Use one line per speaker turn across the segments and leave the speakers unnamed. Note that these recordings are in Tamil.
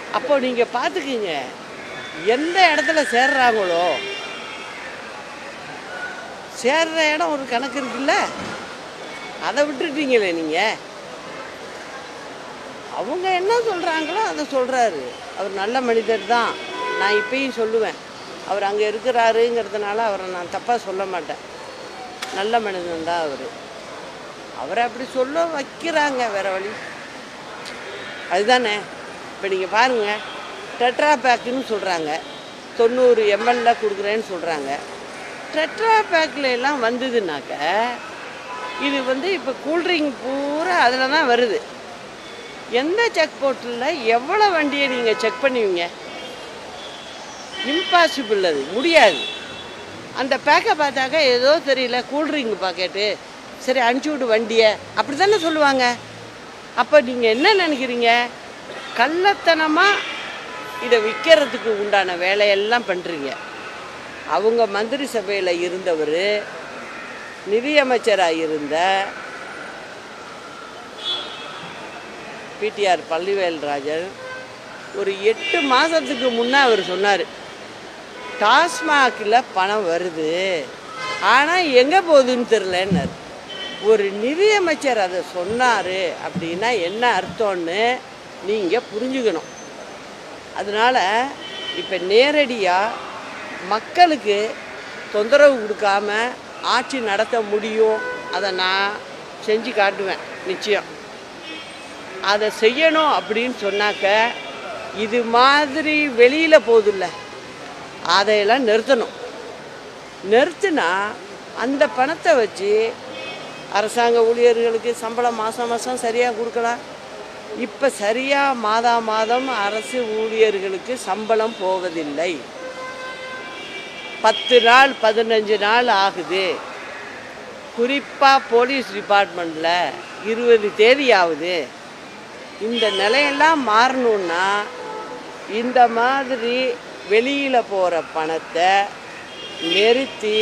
அப்போ நீங்கள் பார்த்துக்குங்க எந்த இடத்துல சேர்றாங்களோ சேர்ற இடம் ஒரு கணக்கு இருக்குல்ல அதை விட்டுட்டீங்களே நீங்கள் அவங்க என்ன சொல்கிறாங்களோ அதை சொல்கிறாரு அவர் நல்ல மனிதர் தான் நான் இப்பயும் சொல்லுவேன் அவர் அங்கே இருக்கிறாருங்கிறதுனால அவரை நான் தப்பாக சொல்ல மாட்டேன் நல்ல மனிதன் தான் அவர் அவரை அப்படி சொல்ல வைக்கிறாங்க வேற வழி அதுதானே இப்போ நீங்கள் பாருங்கள் டெட்ரா பேக்குன்னு சொல்கிறாங்க தொண்ணூறு எம்எல்ல கொடுக்குறேன்னு சொல்கிறாங்க டெட்ரா பேக்கில் எல்லாம் வந்ததுனாக்க இது வந்து இப்போ கூல்ட்ரிங்க் பூரா அதில் தான் வருது எந்த செக் போர்ட்டில் எவ்வளோ வண்டியை நீங்கள் செக் பண்ணுவீங்க இம்பாசிபிள் அது முடியாது அந்த பேக்கை பார்த்தாக்கா ஏதோ தெரியல கூல்ட்ரிங்க் பாக்கெட்டு சரி அனுப்பிச்சி விடு வண்டியை அப்படி தானே சொல்லுவாங்க அப்போ நீங்கள் என்ன நினைக்கிறீங்க கள்ளத்தனமாக இதை விற்கிறதுக்கு உண்டான வேலையெல்லாம் பண்ணுறீங்க அவங்க மந்திரி சபையில் இருந்தவர் நிதியமைச்சராக இருந்த பிடிஆர் பள்ளிவேல்ராஜன் ஒரு எட்டு மாதத்துக்கு முன்னே அவர் சொன்னார் டாஸ்மாகில் பணம் வருது ஆனால் எங்கே போகுதுன்னு தெரிலன்னார் ஒரு நிதியமைச்சர் அதை சொன்னார் அப்படின்னா என்ன அர்த்தம்னு நீங்கள் புரிஞ்சுக்கணும் அதனால் இப்போ நேரடியாக மக்களுக்கு தொந்தரவு கொடுக்காம ஆட்சி நடத்த முடியும் அதை நான் செஞ்சு காட்டுவேன் நிச்சயம் அதை செய்யணும் அப்படின்னு சொன்னாக்க இது மாதிரி வெளியில் போகுதில்ல அதையெல்லாம் நிறுத்தணும் நிறுத்தினா அந்த பணத்தை வச்சு அரசாங்க ஊழியர்களுக்கு சம்பளம் மாதம் மாதம் சரியாக கொடுக்கலாம் இப்போ சரியாக மாதா மாதம் அரசு ஊழியர்களுக்கு சம்பளம் போவதில்லை பத்து நாள் பதினஞ்சு நாள் ஆகுது குறிப்பாக போலீஸ் டிபார்ட்மெண்ட்டில் இருபது தேதி ஆகுது இந்த நிலையெல்லாம் மாறணுன்னா இந்த மாதிரி வெளியில் போகிற பணத்தை நிறுத்தி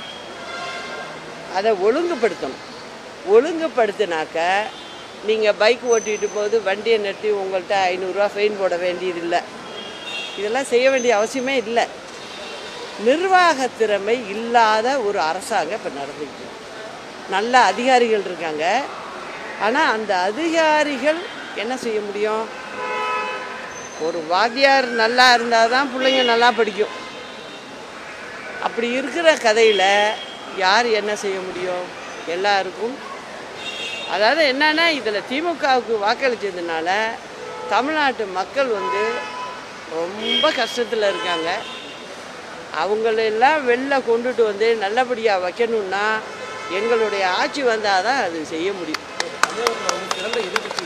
அதை ஒழுங்குபடுத்தணும் ஒழுங்குபடுத்தினாக்க நீங்கள் பைக் ஓட்டிகிட்டு போது வண்டியை நிறுத்தி உங்கள்கிட்ட ஐநூறுரூவா ஃபைன் போட வேண்டியதில்லை இதெல்லாம் செய்ய வேண்டிய அவசியமே இல்லை நிர்வாக திறமை இல்லாத ஒரு அரசாங்கம் இப்போ நடந்துக்கிட்டு இருக்கு. நல்ல அதிகாரிகள் இருக்காங்க ஆனால் அந்த அதிகாரிகள் என்ன செய்ய முடியும் ஒரு வாத்தியார் நல்லா இருந்தால் தான் பிள்ளைங்க நல்லா படிக்கும் அப்படி இருக்கிற கதையில் யார் என்ன செய்ய முடியும் எல்லாருக்கும் அதாவது என்னன்னா இதில் திமுகவுக்கு வாக்களித்ததுனால தமிழ்நாட்டு மக்கள் வந்து ரொம்ப கஷ்டத்தில் இருக்காங்க அவங்களெல்லாம் வெளில கொண்டுட்டு வந்து நல்லபடியாக வைக்கணும்னா எங்களுடைய ஆட்சி வந்தால் தான் அது செய்ய முடியும்
தமிழகத்தில் வந்து சிறந்த எதிர்க்கட்சி